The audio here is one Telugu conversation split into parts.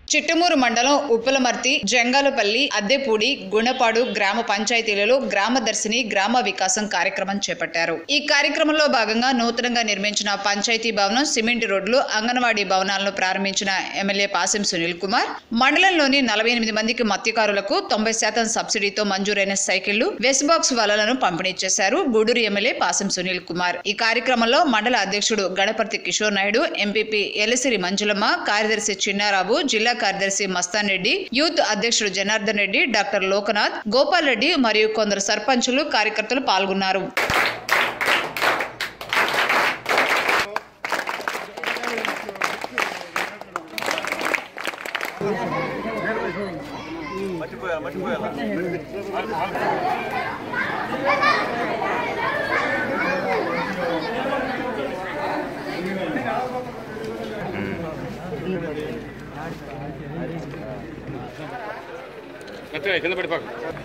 చిట్టమూరు మండలం ఉప్పలమర్తి జంగాలపల్లి అద్దెపూడి గుణపాడు గ్రామ పంచాయతీలలో గ్రామ దర్శిని గ్రామ వికాసం కార్యక్రమం చేపట్టారు ఈ కార్యక్రమంలో భాగంగా నూతనంగా నిర్మించిన పంచాయతీ భవనం సిమెంట్ రోడ్లు అంగన్వాడీ భవనాలను ప్రారంభించిన ఎమ్మెల్యే పాసెం సునీల్ కుమార్ మండలంలోని నలభై ఎనిమిది మందికి మత్స్యకారులకు తొంభై శాతం సబ్సిడీతో మంజూరైన సైకిళ్లు వెస్ట్ బాక్స్ వలలను పంపిణీ చేశారు గూడూరు ఎమ్మెల్యే పాసెం సునీల్ కుమార్ ఈ కార్యక్రమంలో మండల అధ్యక్షుడు గణపతి కిషోర్ నాయుడు ఎంపీపీ ఎలసిరి మంజులమ్మ కార్యదర్శి చిన్నారావు జిల్లా కార్యదర్శి మస్తాన్ రెడ్డి యూత్ అధ్యక్షుడు జనార్దన్ రెడ్డి డాక్టర్ లోకనాథ్ గోపాల్ రెడ్డి మరియు కొందరు సర్పంచులు కార్యకర్తలు పాల్గొన్నారు మెత్తగా కింద పడిపోక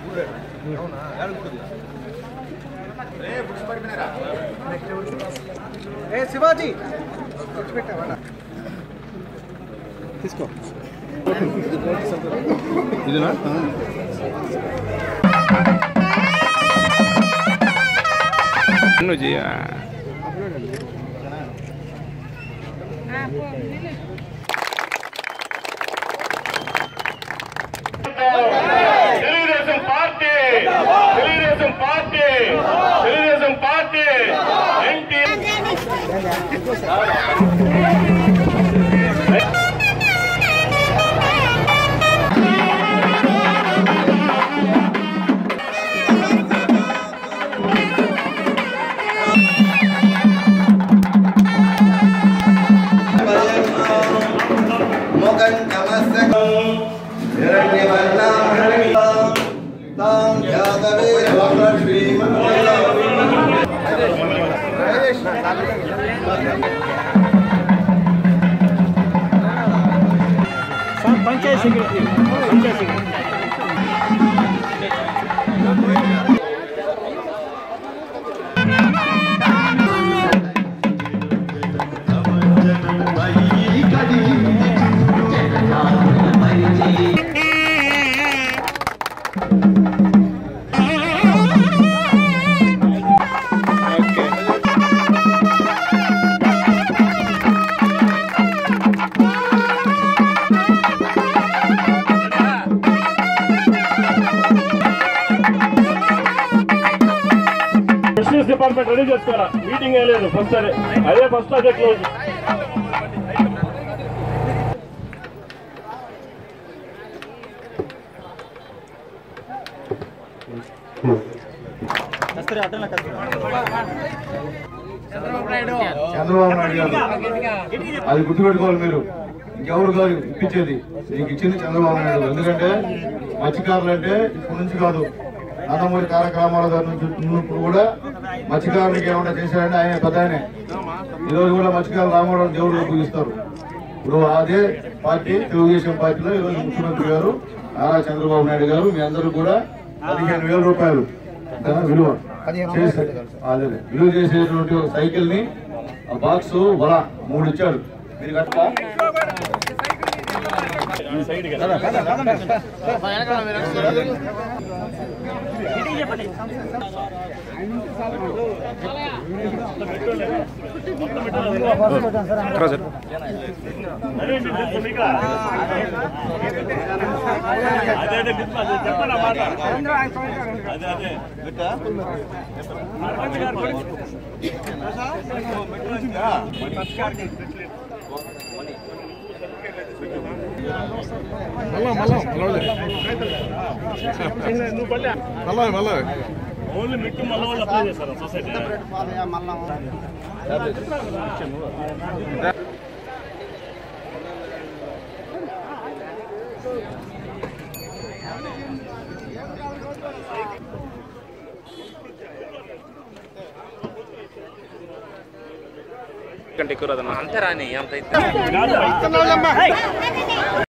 ఏ శివాజీ తీసుకో ఇదినా నువ్వు చేయ Telugu Desam party Telugu Desam party Telugu Desam party NT panchayat secretary panchayat secretary business department ready చేసుకోరా మీటింగ్ ఏ లేదు ఫస్ట్ అదే అదే ఫస్ట్ అదే క్లోజ్ కస్తూరి అడ్డం కస్తూరి చంద్రబాబు నాయుడు గారు అది గుర్తుపెట్టుకోవాలి మీరు ఇంకెవరు కాదు ఇప్పించేది నీకు ఇచ్చింది చంద్రబాబు నాయుడు ఎందుకంటే మత్స్యకారులు అంటే ఇప్పటి నుంచి కాదు నందమూరి తారక రామారావు గారి నుంచి ఉన్నప్పుడు కూడా మత్స్యకారులకి ఏమైనా చేశారంటే ఆయన పెద్ద ఆయనే ఈ రోజు కూడా మత్స్యకారులు రామారావు దేవుడు పూజిస్తారు ఇప్పుడు అదే పార్టీ తెలుగుదేశం పార్టీలో ఈరోజు ముఖ్యమంత్రి గారు నారా చంద్రబాబు నాయుడు గారు మీ అందరూ కూడా పదిహేను వేల రూపాయలు అంతేనా విలువ చేసే అదే విలువ చేసేటువంటి ఒక సైకిల్ ని ఆ బాక్స్ వల మూడు ఇచ్చాడు మీరు కట్టా అదే అదే చెప్పండి మాట అదే అదే మళ్ళా మళ్ళా ఓన్లీ మిట్టు మళ్ళీ వాళ్ళు అప్లై చేస్తారు సొసైటీ కంటే ఎక్కువ రాదన్నా అంతే రాని అంత అయితే